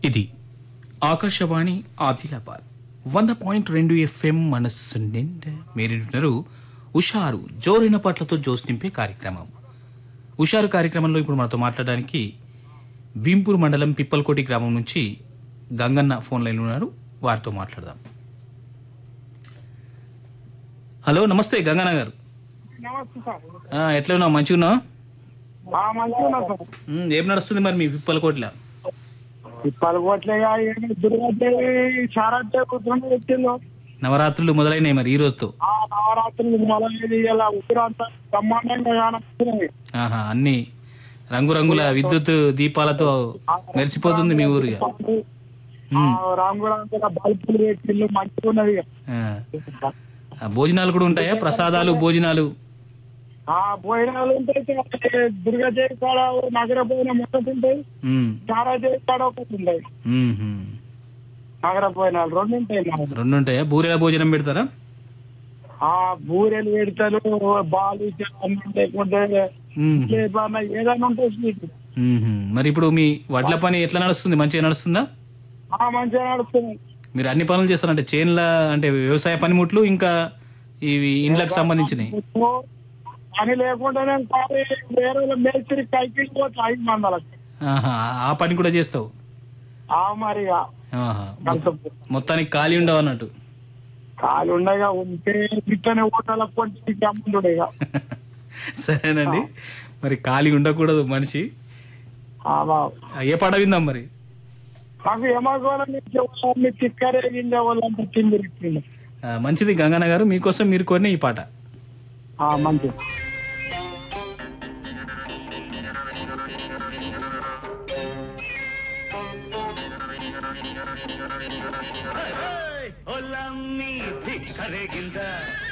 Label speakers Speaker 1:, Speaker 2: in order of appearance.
Speaker 1: ఇది ఆకాశవాణి ఆదిలాబాద్ వంద పాయింట్ రెండు ఎఫ్ఎం మనస్సు నిండా మీరింటున్నారు ఉషారు జోరిన పట్లతో జోస్ నింపే కార్యక్రమం ఉషారు కార్యక్రమంలో ఇప్పుడు మనతో మాట్లాడడానికి భీంపూర్ మండలం పిప్పలకోటి గ్రామం నుంచి గంగన్న ఫోన్ లైన్ ఉన్నారు వారితో మాట్లాడదాం హలో నమస్తే గంగన్న గారు
Speaker 2: నమస్తే సార్
Speaker 1: ఆ, ఎట్లా ఉన్నావు మంచిగా ఉన్నావు
Speaker 2: ఆ, మంచిగా ఉన్నా సార్
Speaker 1: ఉమ్, ఏం నడుస్తుంది మరి మీ పిప్పలకోటిలో
Speaker 2: తిప్పాలి కోట్లేగా దుర్గాదేవి చారాటే కూర్చొని పెట్టిండు
Speaker 1: నవరాత్రులు మొదలైనాయి మరి ఈ రోజుతో
Speaker 2: ఆ నవరాత్రులు మొదలైనది ఇలా ఉత్తరాంతా బ్రహ్మాండంగా కానొస్తున్నాయి
Speaker 1: ఆహా అన్ని రంగురంగుల విద్యుత్ దీపాలతో మెరిసిపోతుంది మీ ఊరు ఇక.
Speaker 2: రాంగుడంతా బల్బులు పెట్టిల్లు మంచిగా ఉన్నది ఇక.
Speaker 1: ఆ, ఆ, భోజనాలు కూడా ఉంటాయా ప్రసాదాలు భోజనాలు
Speaker 2: ఆ భోజనాలు ఉంటాయి దుర్గాదేవి కాడ నగర భోజనం ఒకటి ఉంటాయి
Speaker 1: ఉమ్,
Speaker 2: చారాదేవి కాడ ఒకటి ఉంటాయి
Speaker 1: ఉమ్, ఉమ్.
Speaker 2: నగర భోజనాలు రెండు ఉంటాయి నాకు
Speaker 1: రెండు ఉంటాయా బూరెల భోజనం పెడతారా
Speaker 2: ఆ బూరెలు పెడతారు బాలు అన్నం లేకుంటే
Speaker 1: ఉమ్,
Speaker 2: ఏదైనా ఏదైనా ఉంటాయి స్వీట్
Speaker 1: ఉమ్, ఉమ్. మరి ఇప్పుడు మీ వడ్ల పని ఎట్లా నడుస్తుంది మంచిగా నడుస్తుందా
Speaker 2: ఆ మంచిగా నడుస్తుంది
Speaker 1: మీరు అన్ని పనులు చేస్తారంటే చేన్ల అంటే వ్యవసాయ పనిముట్లు ఇంకా ఇవి ఇండ్లకు సంబంధించినవి
Speaker 2: పని లేకుండా నేను పారి వేరే వాళ్ళ మేస్త్రి కైకిల్ పోతే ఐదు మందలకు
Speaker 1: ఆహా, ఆ పని కూడా చేస్తావు
Speaker 2: ఆ మరి
Speaker 1: ఆహా. మొత్తానికి ఖాళీ ఉండవు అన్నట్టు
Speaker 2: కాలు ఉండగా ఉంటే బిట్టనే ఓటాలకు కొంచెం అమ్ముండు ఇక
Speaker 1: సరేనండి మరి ఖాళీ ఉండకూడదు మనిషి
Speaker 2: ఆ బావ.
Speaker 1: ఆ, ఏ పాట విందాం మరి
Speaker 2: నాకు ఏమనుకోవాలని మీ తిక్కరే గింజ వాళ్ళంతా తిందిరిచ్చింది
Speaker 1: ఆ, మంచిది గంగన్న గారు మీకోసం మీరు కోరిన ఈ పాట
Speaker 2: ఆ మంచిది
Speaker 3: ಹೊಲಮ್ಮಿ ಭಿಕ್ಕರೆಗಿಂದ